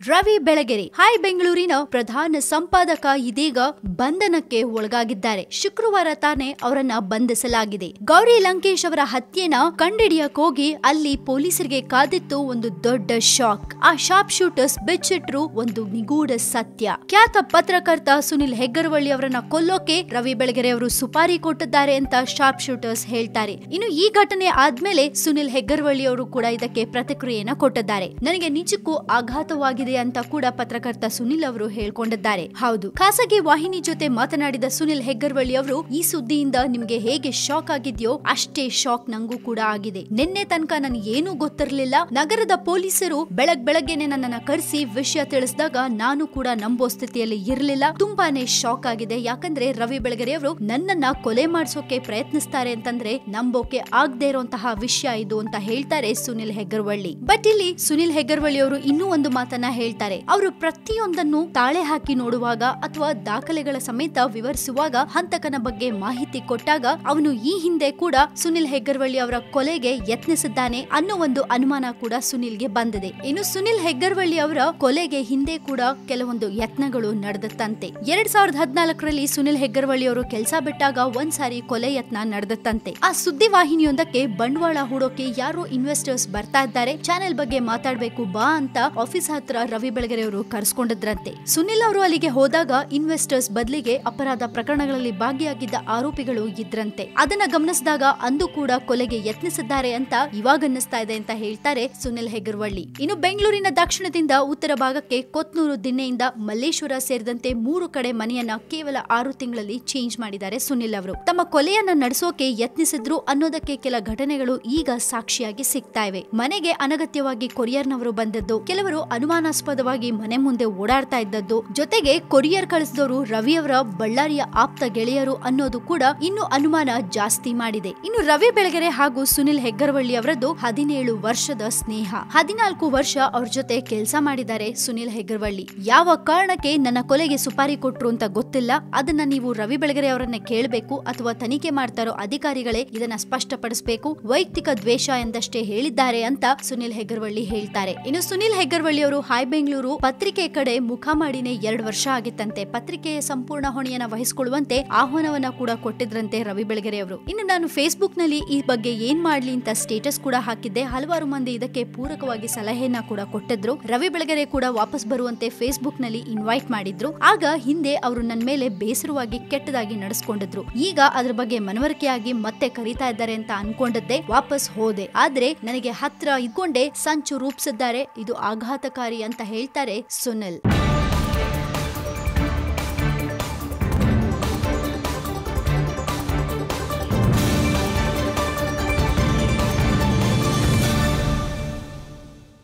Ravi Belagere hi ಬೆಂಗಳೂರಿನ ಪ್ರಧಾನ ಸಂಪಾದಕ ಇದೀಗ ಬಂಧನಕ್ಕೆ ಒಳಗಾಗಿದ್ದಾರೆ ಶುಕ್ರವಾರ ತಾನೇ ಅವರನ್ನ ಬಂಧಿಸಲಾಗಿದೆ ಗೌರಿ ಲಂಕೇಶ್ ಅವರ ಹತ್ಯೆನ ಕಂಡಿಡಿಯಕ್ ಹೋಗಿ ಅಲ್ಲಿ ಪೊಲೀಸರಿಗೆ ಕಾದಿತ್ತು ಒಂದು ದೊಡ್ಡ ಶಾಕ್ ಆ ಶಾಪ್ ಶೂಟರ್ಸ್ ಬೆಚ್ಚಿಟ್ರು ಒಂದು ನಿಗೂಢ ಸತ್ಯ ಖ್ಯಾತ ಪತ್ರಕರ್ತ ಸುನಿಲ್ ಹೆಗ್ಗರವಳ್ಳಿ ಅವರನ್ನ ಕೊಲ್ಲೋಕೆ ರವಿ ಬೆಳಗೆರೆ ಅವರು ಸುಪಾರಿ ಕೊಟ್ಟಿದ್ದಾರೆ ಅಂತ ಶಾಪ್ ಶೂಟರ್ಸ್ ಹೇಳ್ತಾರೆ ಇನ್ನು ಈ ಘಟನೆ ಆದ್ಮೇಲೆ ಸುನಿಲ್ ಹೆಗ್ಗರವಳ್ಳಿ ಅವರು ಕೂಡ ಇದಕ್ಕೆ ಪ್ರತಿಕ್ರಿಯೆಯನ್ನ ಕೊಟ್ಟಿದ್ದಾರೆ ನನಗೆ ನಿಜಕ್ಕೂ ಆಘಾತವಾಗಿದೆ ಅಂತ ಕೂಡ ಪತ್ರಕರ್ತ ಸುನಿಲ್ ಅವರು ಹೇಳ್ಕೊಂಡಿದ್ದಾರೆ ಹೌದು ಖಾಸಗಿ ವಾಹಿನಿ ಜೊತೆ ಮಾತನಾಡಿದ ಸುನಿಲ್ ಹೆಗ್ಗರವಳ್ಳಿ ಅವರು ಈ ಸುದ್ದಿಯಿಂದ ನಿಮ್ಗೆ ಹೇಗೆ ಶಾಕ್ ಆಗಿದೆಯೋ ಅಷ್ಟೇ ಶಾಕ್ ನಂಗೂ ಕೂಡ ಆಗಿದೆ ನಿನ್ನೆ ತನಕ ನನಗೆ ಏನೂ ಗೊತ್ತಿರಲಿಲ್ಲ ನಗರದ ಪೊಲೀಸರು ಬೆಳಗ್ ಬೆಳಗ್ಗೆನೆ ನನ್ನನ್ನ ಕರೆಸಿ ವಿಷಯ ತಿಳಿಸಿದಾಗ ನಾನು ಕೂಡ ನಂಬೋ ಸ್ಥಿತಿಯಲ್ಲಿ ಇರಲಿಲ್ಲ ತುಂಬಾನೇ ಶಾಕ್ ಆಗಿದೆ ಯಾಕಂದ್ರೆ ರವಿ ಬೆಳಗೆರೆ ಅವರು ನನ್ನನ್ನ ಕೊಲೆ ಮಾಡಿಸೋಕೆ ಪ್ರಯತ್ನಿಸ್ತಾರೆ ಅಂತಂದ್ರೆ ನಂಬೋಕೆ ಆಗದೆ ಇರುವಂತಹ ವಿಷಯ ಇದು ಅಂತ ಹೇಳ್ತಾರೆ ಸುನಿಲ್ ಹೆಗ್ಗರವಳ್ಳಿ ಬಟ್ ಇಲ್ಲಿ ಸುನಿಲ್ ಹೆಗ್ಗರವಳ್ಳಿ ಅವರು ಇನ್ನೂ ಒಂದು ಮಾತನ್ನ ಹೇಳ್ತಾರೆ ಅವರು ಪ್ರತಿಯೊಂದನ್ನು ತಾಳೆ ಹಾಕಿ ನೋಡುವಾಗ ಅಥವಾ ದಾಖಲೆಗಳ ಸಮೇತ ವಿವರಿಸುವಾಗ ಹಂತಕನ ಬಗ್ಗೆ ಮಾಹಿತಿ ಕೊಟ್ಟಾಗ ಅವನು ಈ ಹಿಂದೆ ಕೂಡ ಸುನಿಲ್ ಹೆಗ್ಗರವಳ್ಳಿ ಅವರ ಕೊಲೆಗೆ ಯತ್ನಿಸಿದ್ದಾನೆ ಅನ್ನೋ ಒಂದು ಅನುಮಾನ ಕೂಡ ಸುನಿಲ್ಗೆ ಬಂದಿದೆ ಇನ್ನು ಸುನಿಲ್ ಹೆಗ್ಗರವಳ್ಳಿ ಅವರ ಕೊಲೆಗೆ ಹಿಂದೆ ಕೂಡ ಕೆಲವೊಂದು ಯತ್ನಗಳು ನಡೆದತ್ತಂತೆ ಎರಡ್ ಸಾವಿರದ ಹದಿನಾಲ್ಕರಲ್ಲಿ ಸುನಿಲ್ ಹೆಗ್ಗರವಳ್ಳಿ ಅವರು ಕೆಲಸ ಬಿಟ್ಟಾಗ ಒಂದ್ಸಾರಿ ಕೊಲೆ ಯತ್ನ ನಡೆದತ್ತಂತೆ ಆ ಸುದ್ದಿ ವಾಹಿನಿಯೊಂದಕ್ಕೆ ಬಂಡವಾಳ ಹೂಡೋಕೆ ಯಾರೋ ಇನ್ವೆಸ್ಟರ್ಸ್ ಬರ್ತಾ ಇದ್ದಾರೆ ಚಾನೆಲ್ ಬಗ್ಗೆ ಮಾತಾಡ್ಬೇಕು ಬಾ ಅಂತ ಆಫೀಸ್ ಹತ್ರ ರವಿ ಬೆಳಗೆರೆ ಅವರು ಕರೆಸ್ಕೊಂಡಿದ್ರಂತೆ ಸುನಿಲ್ ಅವರು ಅಲ್ಲಿಗೆ ಹೋದಾಗ ಇನ್ವೆಸ್ಟರ್ಸ್ ಬದಲಿಗೆ ಅಪರಾಧ ಪ್ರಕರಣಗಳಲ್ಲಿ ಭಾಗಿಯಾಗಿದ್ದ ಆರೋಪಿಗಳು ಇದ್ರಂತೆ ಅದನ್ನ ಗಮನಿಸಿದಾಗ ಅಂದು ಕೂಡ ಕೊಲೆಗೆ ಯತ್ನಿಸಿದ್ದಾರೆ ಅಂತ ಇವಾಗ ಅನ್ನಿಸ್ತಾ ಇದೆ ಅಂತ ಹೇಳ್ತಾರೆ ಸುನಿಲ್ ಹೆಗರ್ವಳ್ಳಿ ಇನ್ನು ಬೆಂಗಳೂರಿನ ದಕ್ಷಿಣದಿಂದ ಉತ್ತರ ಭಾಗಕ್ಕೆ ಕೊತ್ನೂರು ದಿನ್ನೆಯಿಂದ ಮಲ್ಲೇಶ್ವರ ಸೇರಿದಂತೆ ಮೂರು ಕಡೆ ಮನೆಯನ್ನ ಕೇವಲ ಆರು ತಿಂಗಳಲ್ಲಿ ಚೇಂಜ್ ಮಾಡಿದ್ದಾರೆ ಸುನಿಲ್ ಅವರು ತಮ್ಮ ಕೊಲೆಯನ್ನ ನಡೆಸೋಕೆ ಯತ್ನಿಸಿದ್ರು ಅನ್ನೋದಕ್ಕೆ ಕೆಲ ಘಟನೆಗಳು ಈಗ ಸಾಕ್ಷಿಯಾಗಿ ಸಿಗ್ತಾ ಇವೆ ಮನೆಗೆ ಅನಗತ್ಯವಾಗಿ ಕೊರಿಯರ್ನವರು ಬಂದದ್ದು ಕೆಲವರು ಅನುಮಾನಾಸ್ಪದವಾಗಿ ಮನೆ ಮುಂದೆ ಓಡಾಡ್ತಾ ಇದ್ದದ್ದು ಜೊತೆಗೆ ಕೊರಿಯರ್ ಕಳಿಸಿದವರು ರವಿ ಅವರ ಬಳ್ಳಾರಿಯ ಆಪ್ತ ಗೆಳೆಯರು ಅನ್ನೋದು ಕೂಡ ಇನ್ನು ಅನುಮಾನ ಜಾಸ್ತಿ ಮಾಡಿದೆ ಇನ್ನು ರವಿ ಬೆಳಗೆರೆ ಹಾಗೂ ಸುನಿಲ್ ಹೆಗ್ಗರವಳ್ಳಿ ಅವರದ್ದು ಹದಿನೇಳು ವರ್ಷದ ಸ್ನೇಹ ಹದಿನಾಲ್ಕು ವರ್ಷ ಅವ್ರ ಜೊತೆ ಕೆಲಸ ಮಾಡಿದ್ದಾರೆ ಸುನಿಲ್ ಹೆಗ್ಗರವಳ್ಳಿ ಯಾವ ಕಾರಣಕ್ಕೆ ನನ್ನ ಕೊಲೆಗೆ ಸುಪಾರಿ ಕೊಟ್ರು ಅಂತ ಗೊತ್ತಿಲ್ಲ ಅದನ್ನ ನೀವು ರವಿ ಬೆಳಗೆರೆ ಅವರನ್ನೇ ಕೇಳಬೇಕು ಅಥವಾ ತನಿಖೆ ಮಾಡ್ತಾರೋ ಅಧಿಕಾರಿಗಳೇ ಇದನ್ನ ಸ್ಪಷ್ಟಪಡಿಸಬೇಕು ವೈಯಕ್ತಿಕ ದ್ವೇಷ ಎಂದಷ್ಟೇ ಹೇಳಿದ್ದಾರೆ ಅಂತ ಸುನಿಲ್ ಹೆಗ್ಗರವಳ್ಳಿ ಹೇಳ್ತಾರೆ ಇನ್ನು ಸುನಿಲ್ ಹೆಗ್ಗರವಳ್ಳಿ ಅವರು ಹಾಯ್ ಬೆಂಗಳೂರು ಪತ್ರಿಕೆ ಕಡೆ ಮುಖ ಮಾಡಿನೇ ಎರಡು ವರ್ಷ ಆಗಿತ್ತಂತೆ ಪತ್ರಿಕೆಯ ಸಂಪೂರ್ಣ ಹೊಣೆಯನ್ನ ವಹಿಸಿಕೊಳ್ಳುವಂತೆ ಆಹ್ವಾನವನ್ನ ಕೂಡ ಕೊಟ್ಟಿದ್ರಂತೆ ರವಿ ಬೆಳಗೆರೆ ಅವರು ಇನ್ನು ನಾನು ಫೇಸ್ಬುಕ್ ನಲ್ಲಿ ಈ ಬಗ್ಗೆ ಏನ್ ಮಾಡ್ಲಿ ಅಂತ ಸ್ಟೇಟಸ್ ಕೂಡ ಹಾಕಿದ್ದೆ ಹಲವಾರು ಮಂದಿ ಇದಕ್ಕೆ ಪೂರಕವಾಗಿ ಸಲಹೆಯನ್ನ ಕೂಡ ಕೊಟ್ಟಿದ್ರು ರವಿ ಬೆಳಗೆರೆ ಕೂಡ ವಾಪಸ್ ಬರುವಂತೆ ಫೇಸ್ಬುಕ್ ನಲ್ಲಿ ಇನ್ವೈಟ್ ಮಾಡಿದ್ರು ಆಗ ಹಿಂದೆ ಅವರು ನನ್ನ ಮೇಲೆ ಬೇಸರವಾಗಿ ಕೆಟ್ಟದಾಗಿ ನಡೆಸ್ಕೊಂಡಿದ್ರು ಈಗ ಅದ್ರ ಬಗ್ಗೆ ಮನವರಿಕೆಯಾಗಿ ಮತ್ತೆ ಕರೀತಾ ಇದ್ದಾರೆ ಅಂತ ಅನ್ಕೊಂಡಿದ್ದೆ ವಾಪಸ್ ಹೋದೆ ಆದ್ರೆ ನನಗೆ ಹತ್ರ ಇದ್ಕೊಂಡೆ ಸಂಚು ರೂಪಿಸಿದ್ದಾರೆ ಇದು ಆಘಾತಕಾರಿ ಅಂತ ಹೇಳ್ತಾರೆ ಸುನಿಲ್